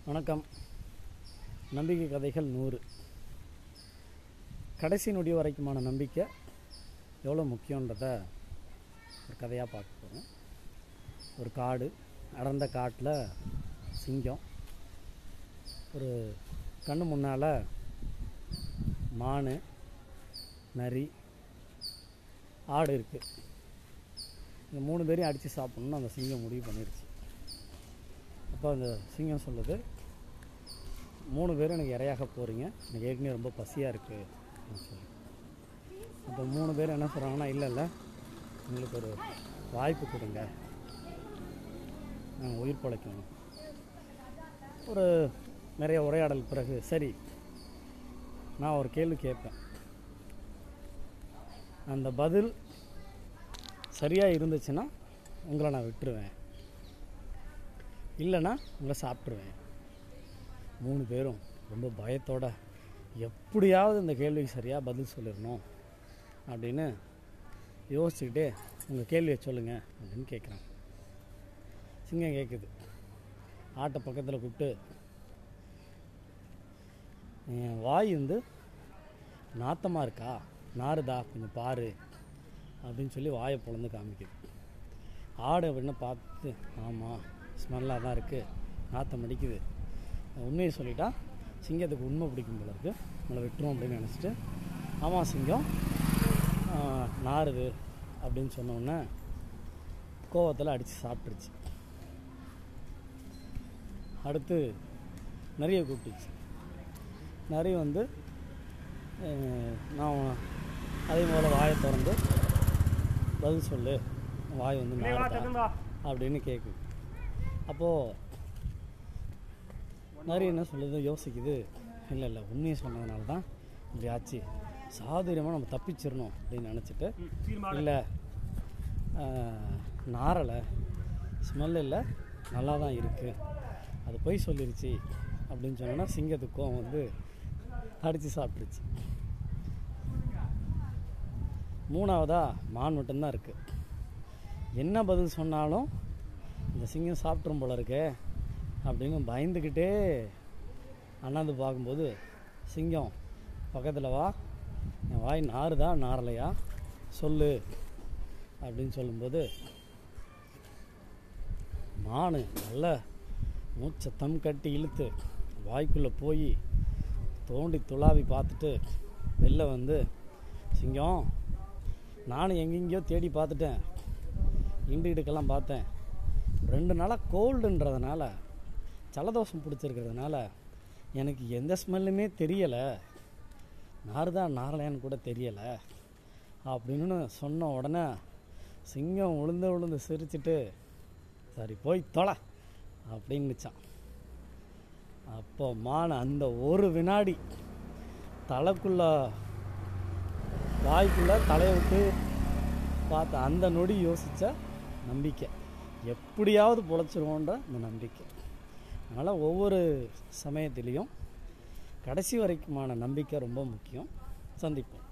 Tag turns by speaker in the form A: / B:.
A: வணக்கம் நம்பிக்கை கதைகள் நூறு கடைசி நொடி வரைக்குமான நம்பிக்கை எவ்வளோ முக்கியன்றத ஒரு கதையாக பார்க்க போகிறோம் ஒரு காடு அடர்ந்த காட்டில் சிங்கம் ஒரு கண்ணு முன்னால் மான் நரி ஆடு இருக்குது இந்த மூணு பேரையும் அடித்து சாப்பிட்ணுன்னு அந்த சிங்கம் முடிவு பண்ணிருச்சு அப்போ அந்த சிங்கம் சொல்லுது மூணு பேரும் எனக்கு இரையாக போகிறீங்க எனக்கு ஏற்கனவே ரொம்ப பசியாக இருக்குது அப்படின்னு சொல்லி அப்போ மூணு பேர் என்ன சொல்கிறாங்கன்னா இல்லை இல்லை உங்களுக்கு ஒரு வாய்ப்பு கொடுங்க நாங்கள் உயிர் பிழைக்கணும் ஒரு நிறைய உரையாடல் பிறகு சரி நான் ஒரு கேள்வி கேட்பேன் அந்த பதில் சரியாக இருந்துச்சுன்னா உங்களை நான் விட்டுருவேன் இல்லைன்னா உங்களை சாப்பிட்ருவேன் மூணு பேரும் ரொம்ப பயத்தோட எப்படியாவது இந்த கேள்விக்கு சரியாக பதில் சொல்லிடணும் அப்படின்னு யோசிச்சுக்கிட்டே உங்கள் கேள்வியை சொல்லுங்கள் அப்படின்னு கேட்குறாங்க சிங்கம் கேட்குது ஆட்டை பக்கத்தில் கூப்பிட்டு என் வாய் வந்து நாத்தமாக இருக்கா நாறுதா கொஞ்சம் பாரு அப்படின்னு சொல்லி வாயை பொழந்து காமிக்குது ஆடு அப்படின்னு பார்த்து ஆமாம் ஸ்மெல்லாக தான் இருக்குது நாத்தம் அடிக்குது உண்மையை சொல்லிட்டா சிங்கத்துக்கு உண்மை பிடிக்கும் போல இருக்கு நம்மளை விட்டுரும் அப்படின்னு நினச்சிட்டு ஆமாம் சிங்கம் ஆ, நாறுது அப்படின்னு சொன்ன உடனே கோவத்தில் அடித்து சாப்பிட்ருச்சு அடுத்து நிறைய கூப்பிட்டுச்சு நிறைய வந்து அஹ், நான் அதே போல் வாயை திறந்து பதில் சொல்லு வாய் வந்து நாறுதா அப்படின்னு கேட்குது அப்போது நிறைய என்ன சொல்லுது யோசிக்குது இல்லை இல்லை உண்மையை சொன்னதுனால தான் இப்படி ஆச்சு சாதுரியமாக நம்ம தப்பிச்சிடணும் அப்படின்னு நினச்சிட்டு இல்லை நாரலை ஸ்மெல் இல்லை நல்லா தான் இருக்குது அது போய் சொல்லிருச்சு அப்படின்னு சொன்னோன்னா சிங்கத்துக்கு கோவம் வந்து அடித்து சாப்பிட்டுருச்சு மூணாவதா மான் மட்டும்தான் இருக்குது என்ன பதில் சொன்னாலும் இந்த சிங்கம் சாப்பிட்ரும் போல இருக்கே அப்படின்னு பயந்துக்கிட்டே அண்ணாந்து பார்க்கும்போது சிங்கம் பக்கத்தில் வா என் வாய் நாறுதா நாரலையா சொல்லு அப்படின்னு சொல்லும்போது மானு நல்ல மூச்சை தம் கட்டி இழுத்து வாய்க்குள்ளே போய் தோண்டி துளாவி பார்த்துட்டு வெளில வந்து சிங்கம் நானும் எங்கெங்கேயோ தேடி பார்த்துட்டேன் இண்டு இடுக்கெல்லாம் பார்த்தேன் ரெண்டு நாளாக கோல்டுன்றதுனால ஜலதோஷம் பிடிச்சிருக்கிறதுனால எனக்கு எந்த ஸ்மெல்லுமே தெரியலை நாறுதா நாரலையான்னு கூட தெரியலை அப்படின்னு சொன்ன உடனே சிங்கம் உளுந்து உளுந்து சிரிச்சிட்டு சரி போய் தொலை அப்படின்னுச்சான் அப்போ மான் அந்த ஒரு வினாடி தலைக்குள்ள வாய்க்குள்ள தலையை விட்டு பார்த்த அந்த நொடி யோசித்த நம்பிக்கை எப்படியாவது பொழைச்சிருவோன்ற அந்த நம்பிக்கை அதனால் ஒவ்வொரு சமயத்திலையும் கடைசி வரைக்குமான நம்பிக்கை ரொம்ப முக்கியம் சந்திப்போம்